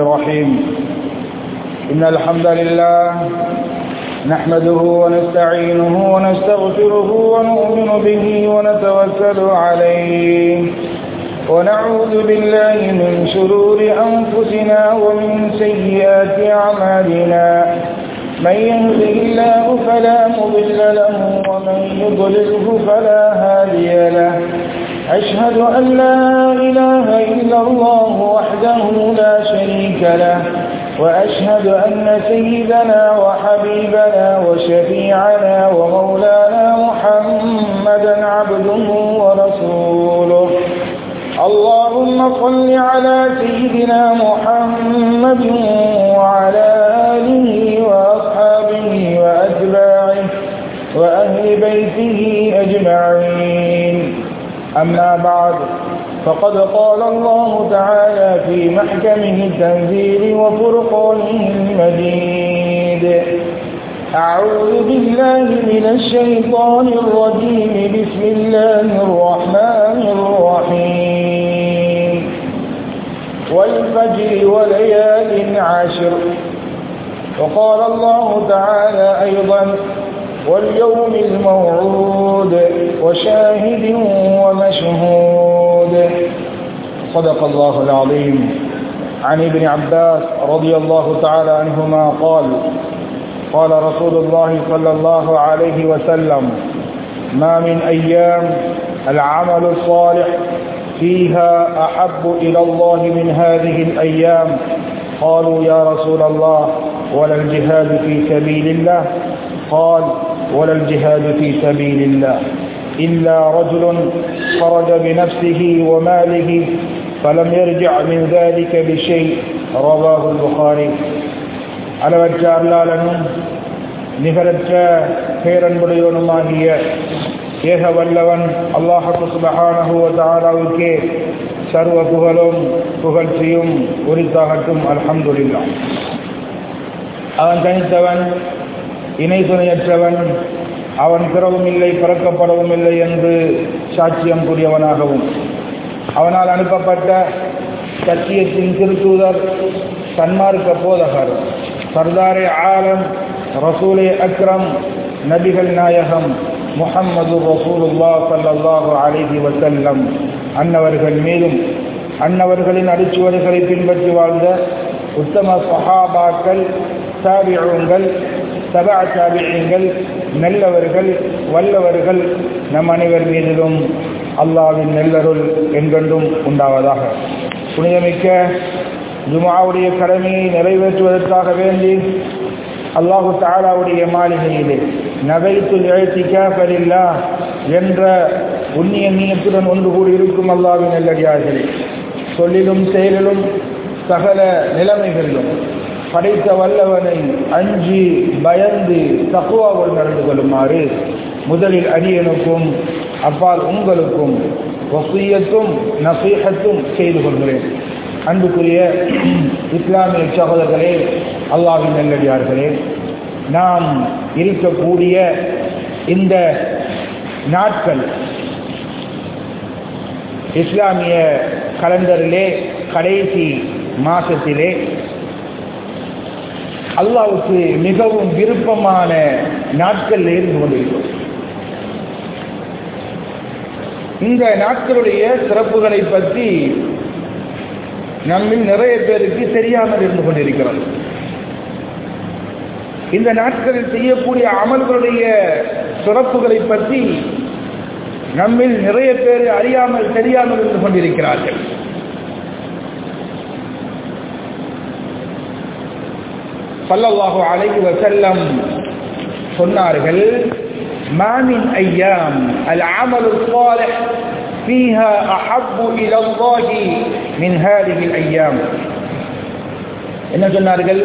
الرحيم إن الحمد لله نحمده ونستعينه ونستغفره ونؤمن به ونتوكل عليه ونعوذ بالله من شرور أنفسنا ومن سيئات أعمالنا من يهده الله فلا مضل له ومن يضلله فلا هادي له أشهد أن لا إله إلا الله وحده لا شريك له وأشهد أن سيدنا وحبيبنا وشفيعنا ومولانا محمدا عبده ورسوله اللهم صل على سيدنا محمد وعلى آله وأصحابه وأتباعه وأهل بيته أجمعين أما بعد فقد قال الله تعالى في محكمه التنزيل وفرقانه المجيد أعوذ بالله من الشيطان الرجيم بسم الله الرحمن الرحيم والفجر وليال عشر وقال الله تعالى أيضا واليوم الموعود وشاهد ومشهود صدق الله العظيم عن ابن عباس رضي الله تعالى عنهما قال قال رسول الله صلى الله عليه وسلم ما من أيام العمل الصالح فيها أحب إلى الله من هذه الأيام قالوا يا رسول الله ولا الجهاد في سبيل الله قال ولا الجهاد في سبيل الله إلا رجل خرج بنفسه وماله فلم يرجع من ذلك بشيء رواه البخاري அளவற்ற அல்லாளனும் நிகரற்ற பேரன்புடையவனுமாகிய ஏக வல்லவன் அல்லாஹு சுபஹானஹுவ தாராவுக்கே சர்வ புகழும் புகழ்ச்சியும் உரித்தாகட்டும் அல்ஹம்துலில்லா அவன் தனித்தவன் இணை துணையற்றவன் அவன் பிறவும் இல்லை பிறக்கப்படவும் இல்லை என்று சாட்சியம் கூறியவனாகவும் அவனால் அனுப்பப்பட்ட சத்தியத்தின் திருத்தூதர் சன்மார்க்க போதகர் சர்தாரே ஆலம் ரசூலே அக்ரம் நபிகள் நாயகம் முஹம்மது ரசூலுல்லா சல்லாஹு அலிஹி வசல்லம் அன்னவர்கள் மீதும் அன்னவர்களின் அடிச்சுவடுகளை பின்பற்றி வாழ்ந்த உத்தம சஹாபாக்கள் தாபியங்கள் சபா தாபியங்கள் நல்லவர்கள் வல்லவர்கள் நம் அனைவர் மீதிலும் அல்லாவின் நெல்லருள் என்கொண்டும் உண்டாவதாக புனிதமிக்க ஜுமாவுடைய கடமையை நிறைவேற்றுவதற்காக வேண்டி அல்லாஹு தாலாவுடைய மாளிகையிலே நகைத்து எழுத்திக்காப்பரில்லா என்ற உன்னிய நீயத்துடன் ஒன்று கூடி இருக்கும் அல்லாவின் நெல்லடியார்களே சொல்லிலும் செயலிலும் சகல நிலைமைகளிலும் படைத்த வல்லவனை அஞ்சி பயந்து தக்குவாவோடு நடந்து கொள்ளுமாறு முதலில் அடியனுக்கும் அப்பால் உங்களுக்கும் வசூயத்தும் நசீகத்தும் செய்து கொள்கிறேன் அன்புக்குரிய இஸ்லாமிய சகோதரர்களே அல்லாவின் நல்லடியார்களே நாம் இருக்கக்கூடிய இந்த நாட்கள் இஸ்லாமிய கலண்டரிலே கடைசி மாசத்திலே அல்லாவுக்கு மிகவும் விருப்பமான நாட்கள் இருந்து கொண்டிருக்கிறோம் இந்த நாட்களுடைய சிறப்புகளை பற்றி நம்மில் நிறைய பேருக்கு தெரியாமல் இருந்து கொண்டிருக்கிறது இந்த நாட்களில் செய்யக்கூடிய அமல்களுடைய சிறப்புகளை பற்றி நம்மில் நிறைய பேர் அறியாமல் தெரியாமல் இருந்து கொண்டிருக்கிறார்கள் சல்லல்லாஹு அலைஹி வஸல்லம் சொன்னார்கள் ما من أيام العمل الصالح فيها أحب إلى الله من هذه الأيام என்ன சொன்னார்கள்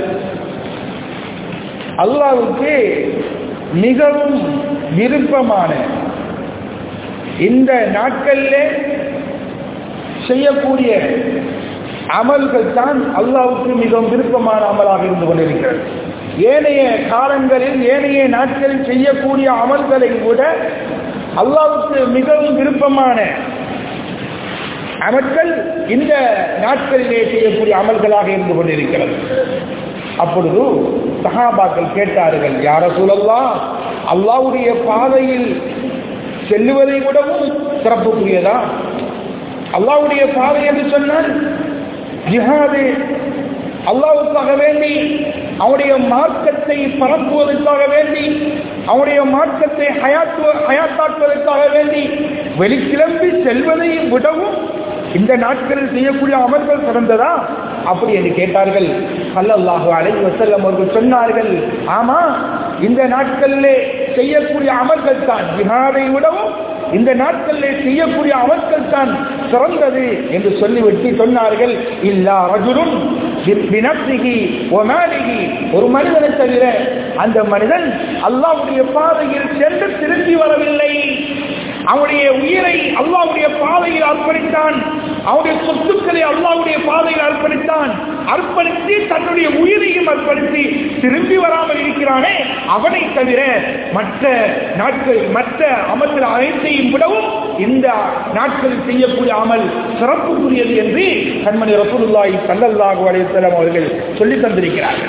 அல்லாவுக்கு மிகவும் விருப்பமான இந்த நாட்களில் செய்யக்கூடிய அமல்கள் தான் அல்லாவுக்கு மிகவும் விருப்பமான அமலாக இருந்து கொண்டிருக்கிறது ஏனைய காலங்களில் ஏனைய நாட்களில் செய்யக்கூடிய அமல்களை விட அல்லாவுக்கு மிகவும் விருப்பமான அமல்கள் இந்த நாட்களிலே செய்யக்கூடிய அமல்களாக இருந்து கொண்டிருக்கிறது அப்பொழுது சஹாபாக்கள் கேட்டார்கள் யார சூழல்லாம் அல்லாவுடைய பாதையில் செல்லுவதை விடவும் சிறப்புக்குரியதா அல்லாவுடைய பாதை என்று சொன்னால் ஜிஹாது அல்லாவுக்காக வேண்டி அவனுடைய மார்க்கத்தை பரப்புவதற்காக வேண்டி அவனுடைய மார்க்கத்தை ஹயாத்து ஹயாத்தாக்குவதற்காக வேண்டி வெளிக்கிளம்பி செல்வதை விடவும் இந்த நாட்களில் செய்யக்கூடிய அமல்கள் சிறந்ததா அப்படி என்று கேட்டார்கள் அல்லல்லாஹு அலைஹி வஸல்லம் அவர்கள் சொன்னார்கள் ஆமா இந்த நாட்களிலே செய்யக்கூடிய அமல்கள் தான் ஜிஹாதை விடவும் இந்த நாட்களிலே செய்யக்கூடிய அமல்கள் தான் சிறந்தது என்று சொல்லிவிட்டு சொன்னார்கள் இல்லா ரஜுலுன் பினப்சிகி ஒமாலிகி ஒரு மனிதனை தவிர அந்த மனிதன் அல்லாவுடைய பாதையில் சென்று திரும்பி வரவில்லை அவனுடைய உயிரை அல்லாவுடைய பாதையில் அர்ப்பணித்தான் அவனுடைய சொத்துக்களை அல்லாவுடைய பாதையில் அர்ப்பணித்தான் அர்ப்பணித்து தன்னுடைய உயிரையும் அர்ப்பணித்து திரும்பி வராமல் இருக்கிறானே அவனை தவிர மற்ற நாட்கள் மற்ற அமல்கள் அனைத்தையும் விடவும் இந்த நாட்களில் செய்யக்கூடிய அமல் சிறப்புக்குரியது என்று கண்மணி ரசூலுல்லாஹி ஸல்லல்லாஹு அலைஹி வஸல்லம் அவர்கள் சொல்லி தந்திருக்கிறார்கள்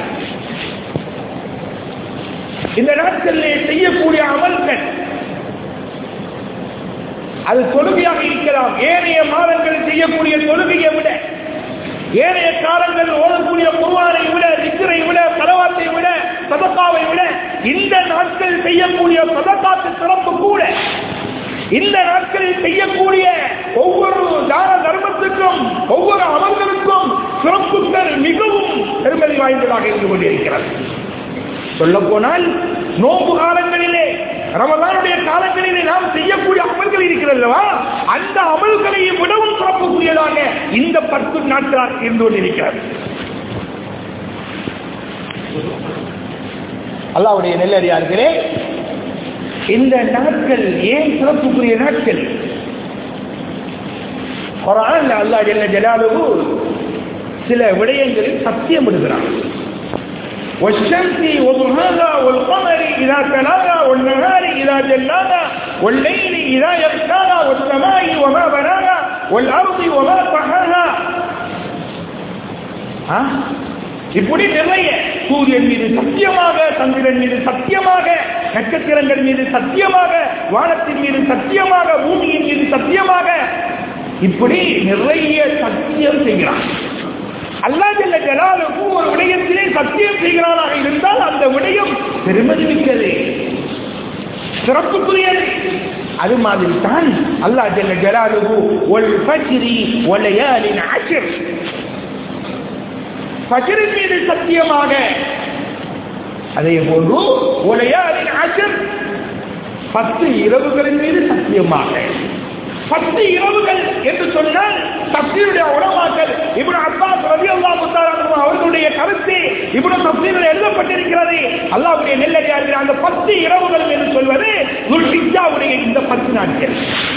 இந்த நாட்களிலே செய்யக்கூடிய அமல்கள் அது தொழுகையாக இருக்கலாம் ஏனைய மாதங்கள் செய்யக்கூடிய தொழுகையை விட ஏனைய காலங்கள் ஓடக்கூடிய குருவானை விட திக்கரை விட பரவாத்தை விட சதக்காவை விட இந்த நாட்கள் செய்யக்கூடிய சதக்காத்து சிறப்பு கூட இந்த நாட்களில் செய்யக்கூடிய ஒவ்வொரு தான தர்மத்துக்கும் ஒவ்வொரு அமல்களுக்கும் சிறப்புகள் மிகவும் பெருமதி வாய்ந்ததாக இருந்து கொண்டிருக்கிறது சொல்ல போனால் நோம்பு காலங்களிலே ரமதானுடைய காலங்களிலே நாம் செய்யக்கூடிய அமல்கள் இருக்கிறல்லவா அந்த அமல்களை விடவும் சிறப்புக்குரியதாக இந்த பத்து நாட்களாக இருந்து கொண்டிருக்கிறது அல்லாவுடைய நெல்லறியார்களே இந்த நாட்கள் ஏன் சிறப்புக்குரிய நாட்கள் குரான் அல்லா ஜெல்ல ஜலாலுவு சில விடயங்களில் சத்தியம் விடுகிறான் والشمس وضحاها والقمر إذا تلاها والنهار إذا جلاها والليل إذا يغشاها والسماء وما بناها والأرض وما طحاها ها இப்படி நிறைய சூரியன் மீது சத்தியமாக சந்திரன் மீது சத்தியமாக நட்சத்திரங்கள் மீது சத்தியமாக வானத்தின் மீது சத்தியமாக பூமியின் மீது சத்தியமாக இப்படி நிறைய சத்தியம் செய்கிறான் அல்லா ஜல்ல ஜலாலுக்கு ஒரு விடயத்திலே சத்தியம் செய்கிறானாக இருந்தால் அந்த விடயம் பெருமதி மிக்கது சிறப்புக்குரியது அது மாதிரி தான் அல்லா ஜல்ல ஜலாலுகு ஒல் ஃபஜ்ரி ஒலையாலின் ஆஷிர் ஃபஜ்ரின் மீது சத்தியமாக அதே போன்று ஒலையாலின் ஆஷிர் பத்து இரவுகளின் மீது சத்தியமாக பத்து இரவுகள் என்று சொன்னால் தப்சீருடைய உலமாக்கள் இவ்வளவு அப்பாஸ் ரவி அல்லா அவர்களுடைய கருத்து இவ்வளவு தப்சீரில் எழுதப்பட்டிருக்கிறது அல்லாவுடைய நெல்லடியார்கள் அந்த பத்து இரவுகள் என்று சொல்வது துல்ஹிஜாவுடைய இந்த பத்து நாட்கள்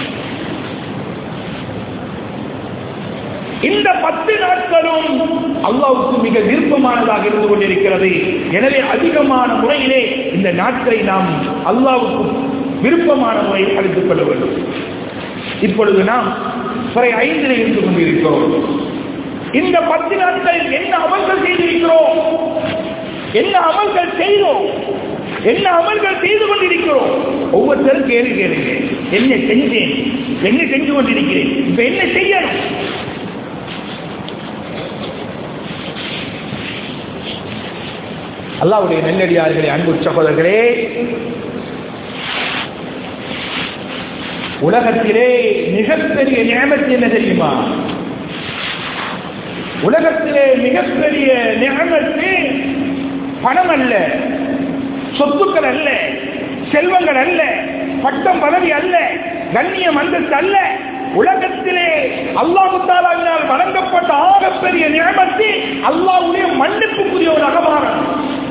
இந்த பத்து நாட்களும் அல்லாவுக்கு மிக விருப்பமானதாக இருந்து கொண்டிருக்கிறது எனவே அதிகமான முறையிலே இந்த நாட்களை நாம் அல்லாவுக்கு விருப்பமான முறையில் அழைத்துக் கொள்ள வேண்டும் இப்பொழுது நாம் துறை ஐந்தில் இருந்து கொண்டிருக்கிறோம் இந்த பத்து நாட்களில் என்ன அமல்கள் செய்திருக்கிறோம் என்ன அமல்கள் செய்தோம் என்ன அமல்கள் செய்து கொண்டிருக்கிறோம் ஒவ்வொருத்தரும் கேள்வி கேளுங்க என்ன செஞ்சேன் என்ன செஞ்சு கொண்டிருக்கிறேன் இப்ப என்ன செய்யணும் அல்லாவுடைய நெல்லடியார்களே அன்பு சகோதரர்களே உலகத்திலே மிகப்பெரிய நியமத்து என்ன தெரியுமா உலகத்திலே மிகப்பெரிய நியமத்து பணம் அல்ல சொத்துக்கள் அல்ல செல்வங்கள் அல்ல பட்டம் பதவி அல்ல கண்ணியம் அந்தஸ்து அல்ல உலகத்திலே அல்லாஹு தாலாவினால் வழங்கப்பட்ட ஆகப்பெரிய நியமத்து அல்லாவுடைய மன்னிப்புக்குரியவராக மாறும்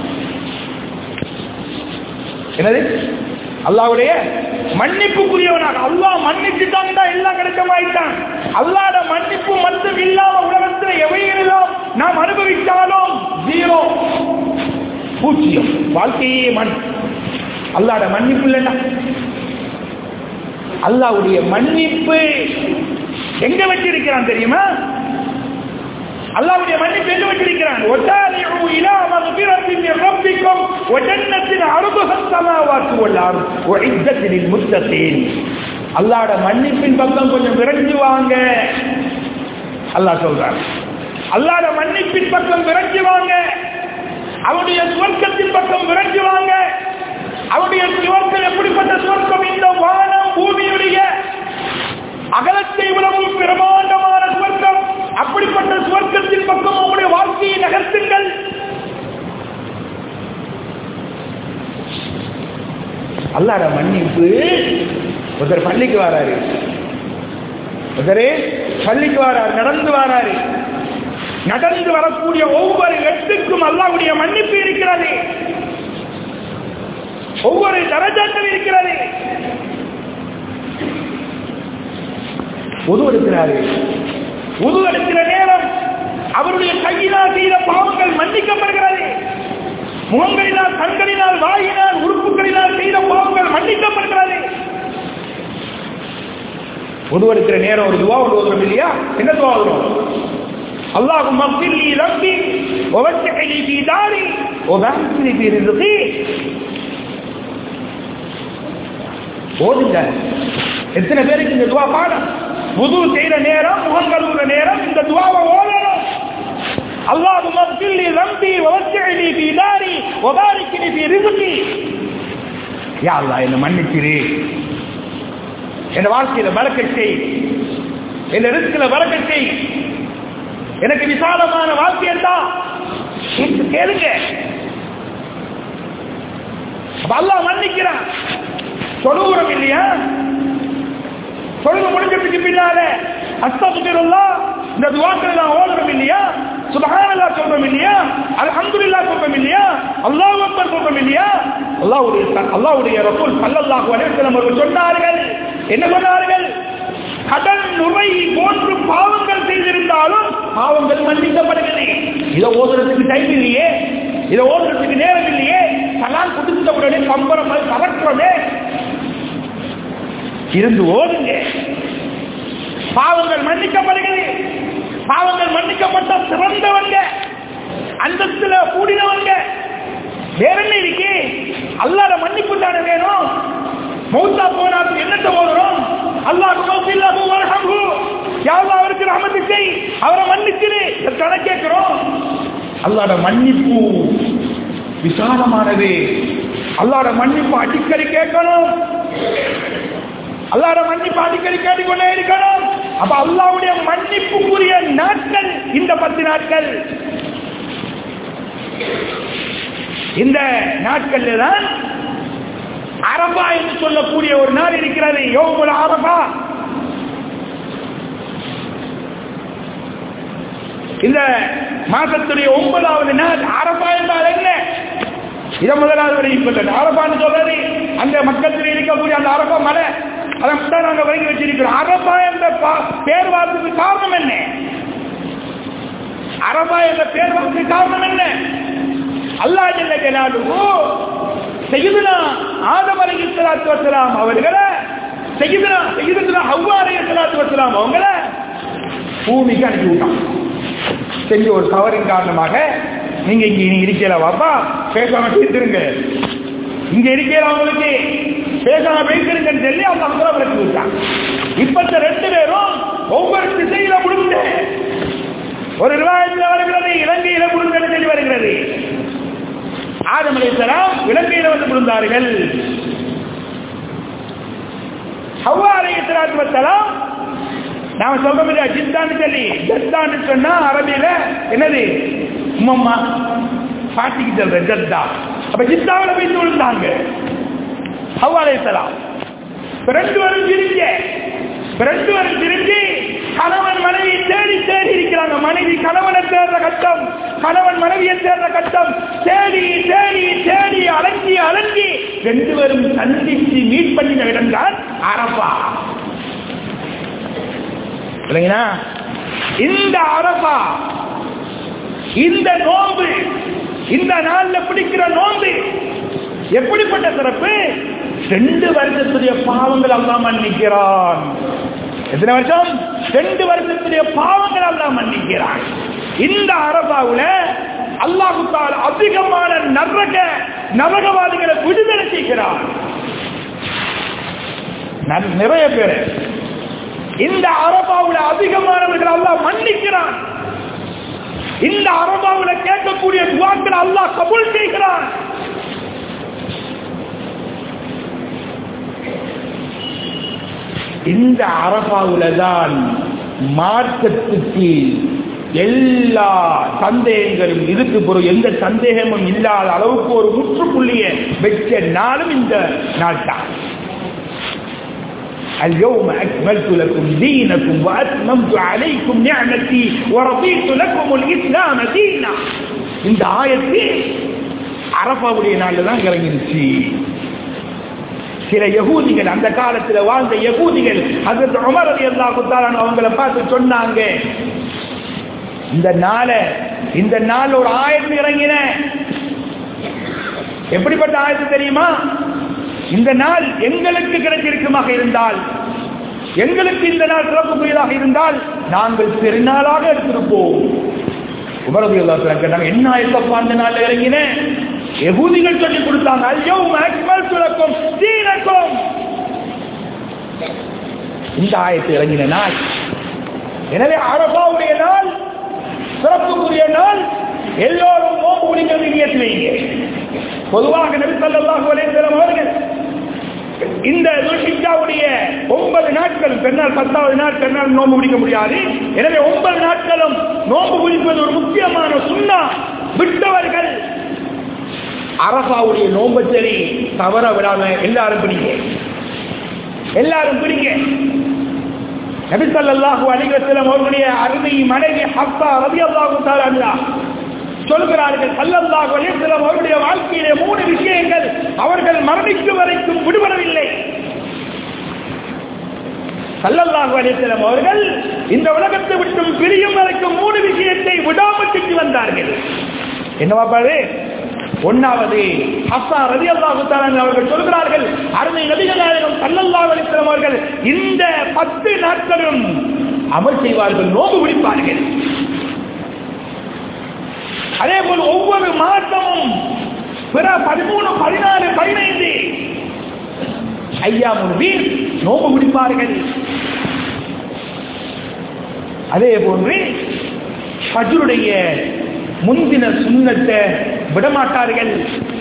என்னது அல்லாவுடைய மன்னிப்புக்குரியவனாக அல்லாஹ் மன்னிச்சுட்டான் எல்லாம் கிடைச்சமாயிட்டான் அல்லாட மன்னிப்பு மட்டும் இல்லாம உலகத்தில் எவைகளெல்லாம் நாம் அனுபவித்தாலும் ஜீரோ பூச்சியம் வாழ்க்கையே மண் அல்லாட மன்னிப்பு இல்லைன்னா அல்லாவுடைய மன்னிப்பு எங்க வச்சிருக்கிறான் தெரியுமா அல்லாவுடைய மன்னிப்பு எங்க வச்சிருக்கிறான் ஒட்டாரிஉ இலா மக்ஃபிரத்தின் மின் ரப்பிக்கும் வ ஜன்னத்தின் அர்துஹா ஸமாவாத்து வல் அர்த் வ இஸ்ஸத்தின் லில் முத்தகீன் அல்லாஹ்வோட மன்னிப்பின் பக்கம் கொஞ்சம் விரைஞ்சு வாங்க அல்லாஹ் சொல்றான் அல்லாஹ்வோட மன்னிப்பின் பக்கம் விரைஞ்சு வாங்க அவனுடைய சுவர்க்கத்தின் பக்கம் விரைஞ்சு வாங்க அவனுடைய சுவர்க்கம் எப்படிப்பட்ட சுவர்க்கம் இந்த வானம் பூமியுடைய அகலத்தை விடவும் பிரமாண்டமான சுவர்க்கம் அப்படிப்பட்ட சுவர்க்கத்தின் பக்கம் உங்களுடைய வாழ்க்கையை நகர்த்துங்கள் அல்லாட மன்னிப்பு ஒருத்தர் பள்ளிக்கு வராரு ஒருத்தர் பள்ளிக்கு வராரு நடந்து வராரு நடந்து வரக்கூடிய ஒவ்வொரு எட்டுக்கும் அல்லாவுடைய மன்னிப்பு இருக்கிறது ஒவ்வொரு தரஜாக்கள் இருக்கிறது உது எடுக்கிறாரு உது எடுக்கிற நேரம் அவருடைய கையினால் செய்த பாவங்கள் மன்னிக்கப்படுகிறது முகங்களினால் கண்களினால் வாயினால் உறுப்புகளினால் செய்த பாவங்கள் மன்னிக்கப்படுகிறது உது எடுக்கிற நேரம் ஒரு துவா ஒன்று ஓதுறோம் இல்லையா என்ன துவா வரும் اللهم اغفر لي ذنبي ووسع لي في داري وبارك لي في رزقي ஓதுங்க எத்தனை பேருக்கு இந்த துவா பாடம் புது செய்யற நேரம் முகம் கழுவுற நேரம் இந்த துவாவை ஓதணும் அல்லாஹ் மக்ஃபில்லி ரம்பி வவஸ்ஸிலி ஃபீ தாரி வபாரிக்லி ஃபீ ரிஸ்கி யா அல்லாஹ் என்ன மன்னிச்சிரு என் வாழ்க்கையில பரக்கத் செய் என் ரிஸ்கில பரக்கத் செய் எனக்கு விசாலமான வாழ்க்கை தான் கேளுங்க அல்லாஹ் மன்னிக்கிறான் தொழுவுறம் இல்லையா தொழுக முடிஞ்சதுக்கு பின்னால அஸ்தகுபிருல்லா இந்த துவாக்களை நான் ஓடுறோம் இல்லையா சுபஹானல்லா சொல்றோம் இல்லையா அல்ஹம்துலில்லாஹ் சொல்றோம் இல்லையா அல்லாஹ் அக்பர் சொல்றோம் இல்லையா அல்லாஹ்வுடைய அல்லாஹ்வுடைய ரசூல் ஸல்லல்லாஹு அலைஹி வஸல்லம் அவர்கள் சொன்னார்கள் என்ன சொன்னார்கள் கடல் நுரை போன்று பாவங்கள் செய்திருந்தாலும் பாவங்கள் மன்னிக்கப்படுகிறது இதை ஓதுறதுக்கு டைம் இல்லையே இதை ஓதுறதுக்கு நேரம் இல்லையே சலான் கொடுத்த உடனே கம்பரம் கவற்றமே இருந்து ஓதுங்க பாவங்கள் மன்னிக்கப்படுகிறது பாவங்கள் மன்னிக்கப்பட்ட சிறந்தவங்க அந்தத்துல கூடினவங்க வேற என்ன இருக்கு அல்லாத மன்னிப்பு தானே வேணும் மௌத்தா போனாலும் என்னத்தை ஓதுறோம் அல்லாஹ் மௌத்தில்லாஹு வர்ஹம்ஹு யா அல்லாஹ் அவருக்கு ரஹமத்து செய் அவரை மன்னிச்சிரு எத்தனை கேட்கிறோம் அல்லாஹ்ட மன்னிப்பு விசாலமானது அல்லாஹ்ட மன்னிப்பு அடிக்கடி கேட்கணும் அல்லாஹ்ட மன்னிப்பு அடிக்கடி கேட்டுக்கொண்டே இருக்கணும் அப்ப அல்லாஹ்வுடைய மன்னிப்புக்குரிய நாட்கள் இந்த பத்து நாட்கள் இந்த நாட்கள்ல தான் அரபா என்று சொல்லக்கூடிய ஒரு நாள் இருக்கிறது யோகுல அரபா இந்த மாசத்துடைய ஒன்பதாவது நாள் அரபா என்றால் என்ன இதை முதலாவது வரைக்கும் சொல்றது அரபான்னு சொல்றது அந்த மக்கத்தில் இருக்கக்கூடிய அந்த அரபா மலை அதை தான் நாங்கள் வழங்கி வச்சிருக்கிறோம் அரபா என்ற பேர் வார்த்தைக்கு காரணம் என்ன அரபா என்ற பேர் வார்த்தைக்கு காரணம் என்ன அல்லா ஜல்ல ஜலாலுஹு செய்யுதுனா ஆதம் அலைஹி ஸலாத்து வஸலாம் அவர்களை செய்யுதுனா செய்யுதுனா ஹவ்வா அலைஹி ஸலாத்து வஸலாம் அவங்கள பூமிக்கு அனுப்பி விட்டான் செஞ்ச ஒரு தவறின் காரணமாக நீங்க இங்க நீங்க இருக்கல வாப்பா பேசாம பேசிருங்க இங்க இருக்கல அவங்களுக்கு பேசாம பேசிருங்கன்னு சொல்லி அவங்க அவங்கள விளக்கி விட்டான் இப்ப இந்த ரெண்டு பேரும் ஒவ்வொரு திசையில முடிந்து ஒரு ரிவாயத்தில் வருகிறது இலங்கையில முடிந்தது சொல்லி வருகிறது ஆதம் அலைஹிஸ்ஸலாம் இலங்கையில வந்து விழுந்தார்கள் ஹவ்வா அலைஹிஸ்ஸலாத்து வஸ்ஸலாம் நாம சொல்றோம் இல்லையா ஜித்தான்னு சொல்லி ஜத்தான்னு சொன்னா அரபியில என்னது உம்மம்மா பாட்டிக்கு சொல்ற ஜத்தா அப்ப ஜித்தாவில போய் விழுந்தாங்க ஹவ்வா அலைஹிஸ்ஸலாம் ரெண்டு பேரும் பிரிஞ்ச ரெண்டு பேரும் பிரிஞ்சு கணவன் மனைவி தேடி தேடி இருக்கிறாங்க மனைவி கணவனை தேடுற கட்டம் கணவன் மனைவியை தேடுற கட்டம் தேடி தேடி தேடி அலங்கி அலங்கி ரெண்டு பேரும் சந்திச்சு மீட் பண்ணின இடம் தான் அரபா இல்லைங்களா இந்த அரபா இந்த நோன்பு இந்த நாள்ல பிடிக்கிற நோன்பு எப்படிப்பட்ட சிறப்பு ரெண்டு வருஷத்துடைய பாவங்கள் அல்லாம மன்னிக்கிறான் எத்தனை வருஷம் ரெண்டு வருஷத்துடைய பாவங்கள் அல்லாஹ் மன்னிக்கிறான் இந்த அரபாவுல அல்லாஹு தால் அதிகமான நரக நரகவாதிகளை விடுதலை செய்கிறான் ந- நிறைய பேர் இந்த அரபாவுல அதிகமானவர்கள் அல்லாஹ் மன்னிக்கிறான் இந்த அரபாவுல கேட்கக்கூடிய துவாக்களை அல்லாஹ் கபூல் செய்கிறான் இந்த அரபாவுல தான் மார்க்கத்துக்கு எல்லா சந்தேகங்களும் இருக்கு பொருள் எந்த சந்தேகமும் இல்லாத அளவுக்கு ஒரு முற்றுப்புள்ளியை வச்ச நாளும் இந்த நாள் தான் اليوم أكملت لكم دينكم وأتممت عليكم نعمتي ورضيت لكم الإسلام دينا இந்த ஆயத்து அரபாவுடைய நாள்ல தான் இறங்கிருச்சு சில யகூதிகள் அந்த காலத்துல வாழ்ந்த யகூதிகள் அதற்கு உமர் அலி அல்லாஹ் அவங்கள பார்த்து சொன்னாங்க இந்த நாளை இந்த நாள் ஒரு ஆயத்து இறங்கின எப்படிப்பட்ட ஆயத்து தெரியுமா இந்த நாள் எங்களுக்கு கிடைச்சிருக்குமாக இருந்தால் எங்களுக்கு இந்த நாள் சிறப்புக்குரியதாக இருந்தால் நாங்கள் பெருநாளாக எடுத்திருப்போம் உமரது எல்லா கேட்டாங்க என்ன ஆயத்தப்பா அந்த நாள் இறங்கின எகூதிகள் சொல்லி கொடுத்தாங்க ஐயோ மேக்மல் துறக்கும் தீனக்கும் இந்த ஆயத்தை இறங்கின நாள் எனவே அரபாவுடைய நாள் சிறப்புக்குரிய நாள் எல்லோரும் நோம்பு குடிக்கிறது நியத்து வைங்க பொதுவாக நபி ஸல்லல்லாஹு அலைஹி வஸல்லம் அவர்கள் இந்த துல்ஹிஜ்ஜாவுடைய ஒன்பது நாட்கள் பெருநாள் பத்தாவது நாள் பெருநாள் நோன்பு பிடிக்க முடியாது எனவே ஒன்பது நாட்களும் நோன்பு பிடிப்பது ஒரு முக்கியமான சுண்ணா விட்டவர்கள் அரபாவுடைய நோன்பை சரி தவற விடாம எல்லாரும் பிடிங்க எல்லாரும் பிடிங்க நபி ஸல்லல்லாஹு அலைஹி வஸல்லம் அவர்களுடைய அருமை மனைவி ஹஃபா ரலியல்லாஹு தஆலா அன்ஹா சொல்கிறார்கள் ஸல்லல்லாஹு அலைஹி வஸல்லம் அவருடைய வாழ்க்கையிலே மூணு விஷயங்கள் அவர்கள் மரணிக்கும் வரைக்கும் விடுபடவில்லை ஸல்லல்லாஹு அலைஹி வஸல்லம் அவர்கள் இந்த உலகத்தை விட்டும் பிரியும் வரைக்கும் மூணு விஷயத்தை விடாமல் செஞ்சு வந்தார்கள் என்னவா பாரு ஒன்னாவது ஹஸ்ஸா ரலியல்லாஹு தஆலா அவர்கள் சொல்கிறார்கள் அருமை நபிகள் நாயகம் ஸல்லல்லாஹு அலைஹி வஸல்லம் அவர்கள் இந்த பத்து நாட்களும் அமல் செய்வார்கள் நோன்பு பிடிப்பார்கள் அதே போல் ஒவ்வொரு மாதமும் பிற பதிமூணு பதினாலு பதினைந்து ஐயா வீர் நோம்பு பிடிப்பார்கள் அதே போன்று ஃபஜ்ருடைய முந்தின சுண்ணத்தை விடமாட்டார்கள்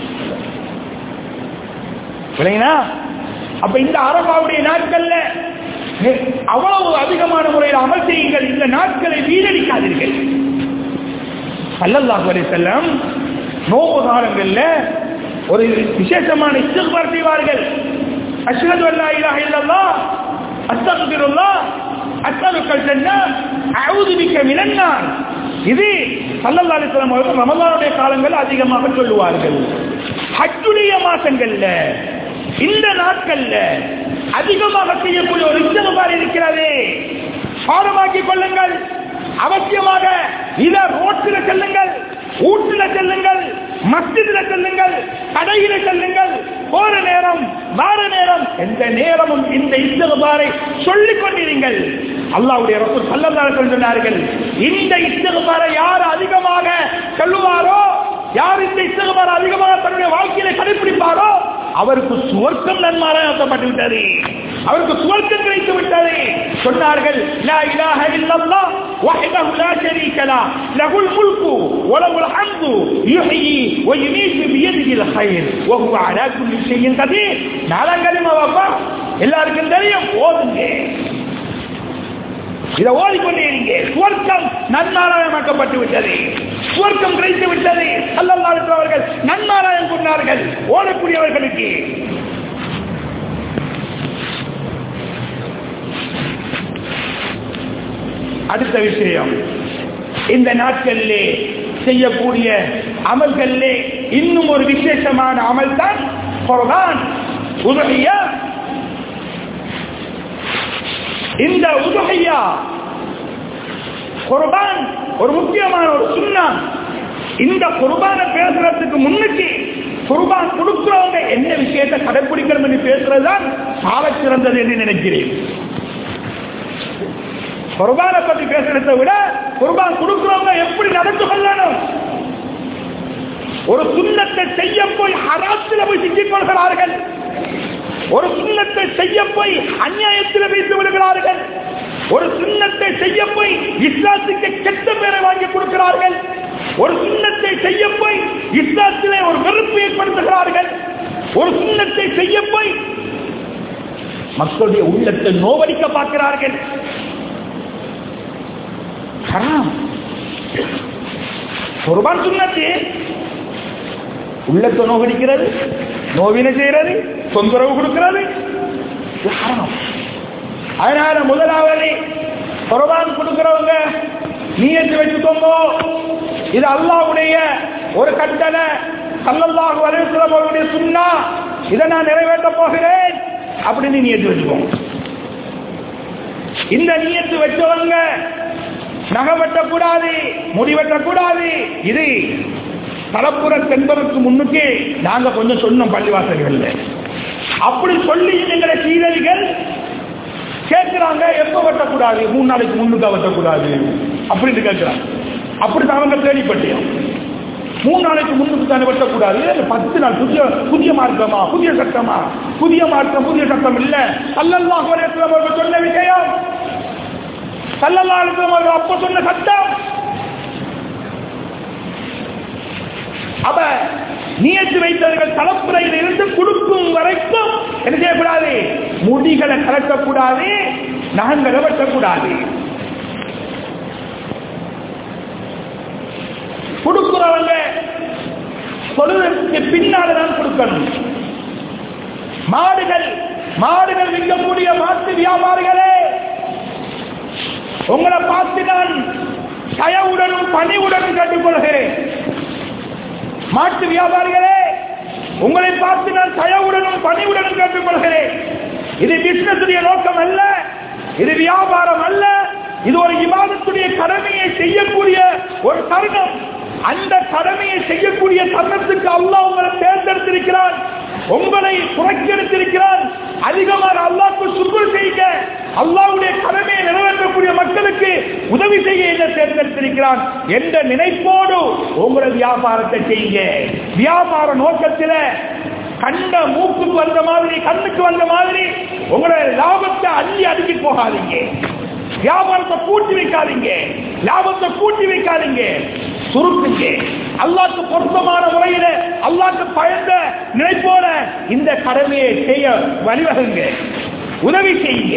விளங்கினா அப்ப இந்த அரபாவுடைய நாட்கள்ல நெ- அவ்வளவு அதிகமான முறையில் அமல் செய்யுங்கள் இந்த நாட்களை வீணடிக்காதீர்கள் சல்லல்லாஹு அலைஹி வஸல்லம் நோம்பு காலங்கள்ல ஒரு விசேஷமான இஸ்திக்பார் செய்வார்கள் அஷ்ஹது அல்லா இலாஹ இல்லல்லாஹ் அஸ்தக்ஃபிருல்லாஹ் அஸ்அலுக்கல் ஜன்னah அஊது பிக்க மினன் நார் இது சல்லல்லாஹு அலைஹி வஸல்லம் அவர்கள் ரமலானுடைய காலங்கள் அதிகமாக சொல்லுவார்கள் ஹஜ்ஜுடைய மாசங்கள்ல இந்த நாட்கள்ல அதிகமாக செய்யக்கூடிய ஒரு இஸ்திக்பார் இருக்கிறது பாடமாக்கிக் கொள்ளுங்கள் அவசியமாக இத ரோட்டில செல்லுங்கள் வீட்டுல செல்லுங்கள் மஸ்ஜிதுல செல்லுங்கள் கடையில செல்லுங்கள் போற நேரம் வார நேரம் எந்த நேரமும் இந்த இஸ்திகுபாரை சொல்லிக் கொண்டிருங்கள் அல்லாஹ்வுடைய ரசூல் ஸல்லல்லாஹு அலைஹி வஸல்லம் சொன்னார்கள் இந்த இஸ்திகுபாரை யார் அதிகமாக சொல்லுவாரோ யார் இந்த இஸ்திகுபாரை அதிகமாக தன்னுடைய வாழ்க்கையில கடைபிடிப்பாரோ அவருக்கு சுவர்க்கம் நன்மாராயப்பட்டு விட்டது அவருக்கு சுவர்க்கம் கிடைத்து விட்டது சொன்னார்கள் லா இலாஹ இல்லல்லாஹ் வஹ்தஹு லா ஷரீக லா லஹுல் முல்கு வ லஹுல் ஹம்து யுஹ்யி வ யுமீத்து பியதிஹில் கைர் வ ஹுவ அலா குல்லி ஷைஇன் கதீர் நாலங்கலிமா வாப்பா எல்லாருக்கும் தெரியும் ஓதுங்க இதை ஓதிக்கொண்டே இருங்க சுவர்க்கம் நன்மாராயமாக்கப்பட்டு விட்டது சுவர்க்கம் கிடைத்து விட்டது அல்லல்லா அவர்கள் நன்மாராயம் கொண்டார்கள் ஓடக்கூடியவர்களுக்கு அடுத்த விஷயம் இந்த நாட்களிலே செய்யக்கூடிய அமல்களிலே இன்னும் ஒரு விசேஷமான அமல் தான் குர்ஆன் உதவியா இந்த உதகையா குர்பான் ஒரு முக்கியமான ஒரு சுண்ணா இந்த குர்பானை பேசுறதுக்கு முன்னுக்கு குர்பான் கொடுக்கிறவங்க என்ன விஷயத்தை கடைபிடிக்கணும் என்று பேசுறதுதான் சால சிறந்தது என்று நினைக்கிறேன் குர்பானை பத்தி பேசுறதை விட குர்பான் கொடுக்கிறவங்க எப்படி நடந்து கொள்ளணும் ஒரு சுண்ணத்தை செய்ய போய் ஹராத்தில் போய் சிக்கிக் கொள்கிறார்கள் ஒரு சுண்ணத்தை செய்ய போய் அநியாயத்தில் வைத்து விடுகிறார்கள் ஒரு சுண்ணத்தை செய்ய போய் இஸ்லாத்துக்கு கெட்ட பேரை வாங்கி கொடுக்கிறார்கள் ஒரு சுண்ணத்தை செய்ய போய் இஸ்லாத்திலே ஒரு வெறுப்பு ஏற்படுத்துகிறார்கள் ஒரு சுண்ணத்தை செய்ய போய் மக்களுடைய உள்ளத்தை நோவடிக்க பார்க்கிறார்கள் ஹராம் குர்பான் சுண்ணத்து உள்ளத்தை நோகடிக்கிறது நோவினை செய்யறது தொந்தரவு கொடுக்கிறது இது ஹராம் அதனால முதலாவது குர்பான் கொடுக்கிறவங்க நீயத்து வச்சுக்கோங்க இது அல்லாஹ்வுடைய ஒரு கட்டளை சல்லல்லாஹு அலைஹி வஸல்லம் அவருடைய சுன்னா இதை நான் நிறைவேற்ற போகிறேன் அப்படின்னு நீயத்து வச்சுக்கோங்க இந்த நீயத்து வச்சவங்க நகை வெட்டக்கூடாது முடி வெட்டக்கூடாது இது தலப்புற தென்பதற்கு முன்னுக்கு நாங்க கொஞ்சம் சொன்னோம் பள்ளிவாசல்கள்ல அப்படி சொல்லி எங்களை சீரழிகள் கேட்கிறாங்க எப்ப வெட்டக்கூடாது மூணு நாளைக்கு முன்னுக்கா வெட்டக்கூடாது அப்படின்னு கேட்கிறாங்க அப்படித்தான் அவங்க கேள்விப்பட்டியோம் மூணு நாளைக்கு முன்னுக்கு தானே வெட்டக்கூடாது இல்ல பத்து நாள் புதிய புதிய மார்க்கமா புதிய சட்டமா புதிய மார்க்கம் புதிய சட்டம் இல்ல அல்லல்லாஹு அலைஹி வஸல்லம் அவர்கள் சொன்ன விஷயம் சல்லல்லாஹு அலைஹி வஸல்லம் அவர்கள் அப்ப சொன்ன சட்டம் அப்ப நியத்து வைத்தவர்கள் தலைப்புறையில் இருந்து கொடுக்கும் வரைக்கும் என்ன செய்யக்கூடாது முடிகளை கலட்டக்கூடாது நகங்களை வெட்டக்கூடாது கொடுக்கிறவங்க தொழுதற்கு பின்னால தான் கொடுக்கணும் மாடுகள் மாடுகள் விற்கக்கூடிய மாட்டு வியாபாரிகளே உங்களை பார்த்து நான் தயவுடனும் பணிவுடனும் கேட்டுக்கொள்கிறேன் மாட்டு வியாபாரிகளே உங்களை பார்த்து நான் தயவுடனும் பணிவுடனும் கேட்டுக்கொள்கிறேன் இது பிசினஸ் நோக்கம் அல்ல இது வியாபாரம் அல்ல இது ஒரு விவாதத்துடைய கடமையை செய்யக்கூடிய ஒரு தருணம் அந்த கடமையை செய்யக்கூடிய தருணத்துக்கு அல்லாஹ் உங்களை தேர்ந்தெடுத்திருக்கிறான் உங்களை புறக்கெடுத்திருக்கிறான் அதிகமாக அல்லாஹ்க்கு சுக்குர் செய்யுங்க அல்லாஹ்வுடைய கடமையை நிறைவேற்றக்கூடிய மக்களுக்கு உதவி செய்ய என்ன தேர்ந்தெடுத்திருக்கிறான் என்ற நினைப்போடு உங்களோட வியாபாரத்தை செய்யுங்க வியாபார நோக்கத்தில் கண்ட மூக்குக்கு வந்த மாதிரி கண்ணுக்கு வந்த மாதிரி உங்களோட லாபத்தை அள்ளி அடுக்கி போகாதீங்க வியாபாரத்தை கூட்டி வைக்காதீங்க லாபத்தை கூட்டி வைக்காதீங்க சுருக்குங்க அல்லாக்கு பொருத்தமான முறையில அல்லாக்கு பயந்த நினைப்போல இந்த கடமையை செய்ய வழிவகுங்க உதவி செய்யுங்க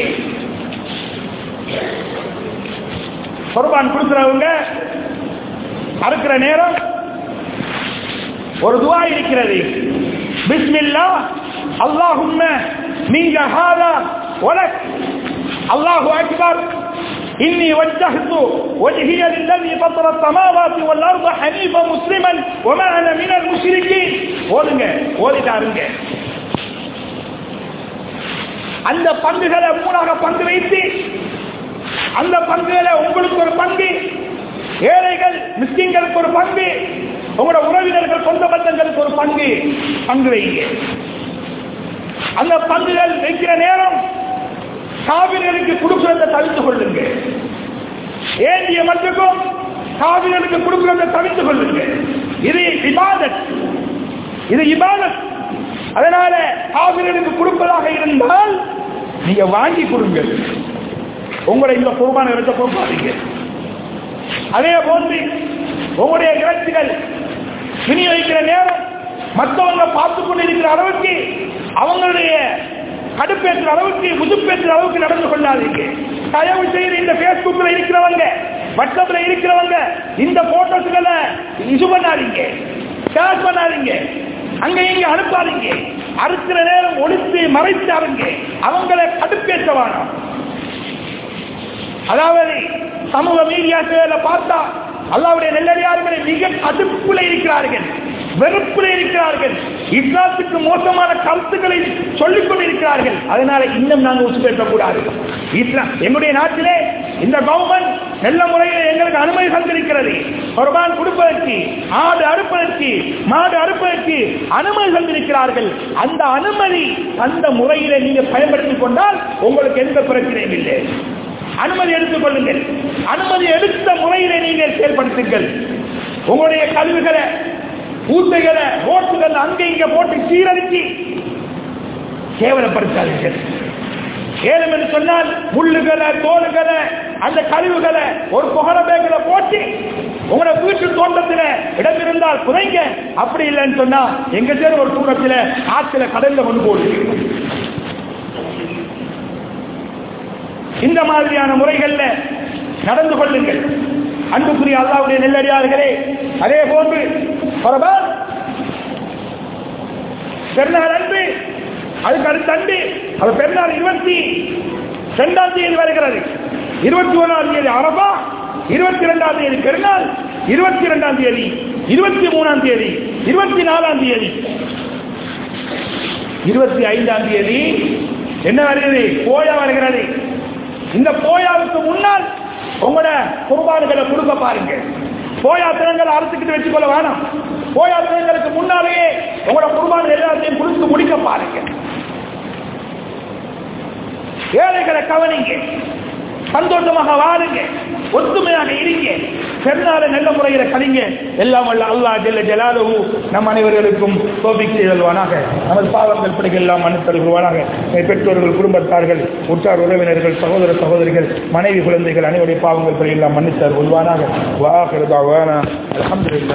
குர்பான் கொடுக்கிறவங்க அறுக்கிற நேரம் ஒரு துவா இருக்கிறது பிஸ்மில்லா அல்லாஹும்ம நீங்க ஹாதா உலக் அல்லாஹு அக்பர் إني وجهت وجهي للذي فطر السماوات والأرض حنيفا مسلما وما أنا من المشركين ஓதுங்க ஓதிட்டாருங்க அந்த பங்குகளை மூணாக பங்கு வைத்து அந்த பங்குகளை உங்களுக்கு ஒரு பங்கு ஏழைகள் மிஸ்கிங்களுக்கு ஒரு பங்கு உங்களோட உறவினர்கள் சொந்த பந்தங்களுக்கு ஒரு பங்கு பங்கு வைங்க அந்த பங்குகள் வைக்கிற நேரம் காவிரிகளுக்கு கொடுக்கிறத தவித்துக் கொள்ளுங்க ஏந்திய மட்டுக்கும் காவிரிகளுக்கு கொடுக்கிறத தவித்துக் கொள்ளுங்க இது இபாதத் இது இபாதத் அதனால காவிரிகளுக்கு கொடுப்பதாக இருந்தால் நீங்க வாங்கி கொடுங்க உங்களை இந்த குர்பான எடுத்த கொடுப்பாதீங்க அதே போன்று உங்களுடைய இறைச்சிகள் விநியோகிக்கிற நேரம் மற்றவங்க பார்த்து கொண்டிருக்கிற அளவுக்கு அவங்களுடைய கடுப்பேற்ற அளவுக்கு முதுப்பேற்ற அளவுக்கு நடந்து கொள்ளாதீங்க தயவு செய்து இந்த பேஸ்புக்ல இருக்கிறவங்க வாட்ஸ்அப்ல இருக்கிறவங்க இந்த போட்டோஸ்களை இது பண்ணாதீங்க ஷேர் பண்ணாதீங்க அங்க இங்க அனுப்பாதீங்க அறுக்கிற நேரம் ஒழித்து மறைத்தாருங்க அவங்களை கடுப்பேற்ற வேணாம் அதாவது சமூக மீடியாக்களை பார்த்தா அல்லாவுடைய நெல்லடியார்களை மிக கடுப்புல இருக்கிறார்கள் வெறுப்புல இருக்கிறார்கள் இஸ்லாத்துக்கு மோசமான கருத்துக்களை சொல்லிக் கொண்டிருக்கிறார்கள் அதனால இன்னும் நாங்கள் உசுப்பேற்றக்கூடாது இஸ்லாம் எங்களுடைய நாட்டிலே இந்த கவர்மெண்ட் நல்ல முறையில் எங்களுக்கு அனுமதி தந்திருக்கிறது குர்பான் கொடுப்பதற்கு ஆடு அறுப்பதற்கு மாடு அறுப்பதற்கு அனுமதி தந்திருக்கிறார்கள் அந்த அனுமதி அந்த முறையில நீங்க பயன்படுத்திக் கொண்டால் உங்களுக்கு எந்த பிரச்சனையும் இல்லை அனுமதி எடுத்துக் கொள்ளுங்கள் அனுமதி எடுத்த முறையிலே நீங்கள் செயல்படுத்துங்கள் உங்களுடைய கழிவுகளை ஊத்தைகளை ரோட்டுகள் அங்கே இங்க போட்டு சீரழிச்சு கேவலப்படுத்தாதீர்கள் ஏலம் என்று சொன்னால் முள்ளுகளை தோலுகளை அந்த கழிவுகளை ஒரு புகழ பேக்கில போட்டு உங்களோட வீட்டு தோட்டத்தில் இடம் இருந்தால் புதைங்க அப்படி இல்லைன்னு சொன்னா எங்க சேர் ஒரு தூரத்தில் ஆற்றுல கடல்ல கொண்டு போடுங்க இந்த மாதிரியான முறைகள்ல நடந்து கொள்ளுங்கள் அன்புக்குரிய அல்லாவுடைய நெல்லடியார்களே அதே போன்று பரவால் பெருநாள் அன்று அதுக்கு அடுத்த அன்று அது பெருநாள் இருபத்தி இரண்டாம் தேதி வருகிறது இருபத்தி ஒன்றாம் தேதி அரபா இருபத்தி இரண்டாம் தேதி பெருநாள் இருபத்தி இரண்டாம் தேதி இருபத்தி மூணாம் தேதி இருபத்தி நாலாம் தேதி இருபத்தி ஐந்தாம் தேதி என்ன வருகிறது போயா வருகிறது இந்த போயாவுக்கு முன்னால் உங்களோட குர்பான்களை கொடுக்க பாருங்க போயா தினங்களை அறுத்துக்கிட்டு வச்சுக்கொள்ள வேணாம் போயா தினங்களுக்கு முன்னாலேயே உங்களோட குர்பான் எல்லாத்தையும் கொடுத்து முடிக்க பாருங்க ஏழைகளை கவனிங்க சந்தோஷமாக வாழுங்க ஒத்துமையாக இருங்க பெருநாள நல்ல முறையில கலிங்க எல்லாம் வல்ல அல்லா ஜெல்ல ஜலாலுஹு நம் அனைவர்களுக்கும் கோபிக் செய்தல்வானாக நமது பாவங்கள் பிடிகள் எல்லாம் மனு தருவானாக பெற்றோர்கள் குடும்பத்தார்கள் உற்றார் உறவினர்கள் சகோதர சகோதரிகள் மனைவி குழந்தைகள் அனைவருடைய பாவங்கள் பிடிகள் எல்லாம் மன்னித்தர் உள்வானாக வாஹிருதாவானா அல்ஹம்துலில்லாஹ்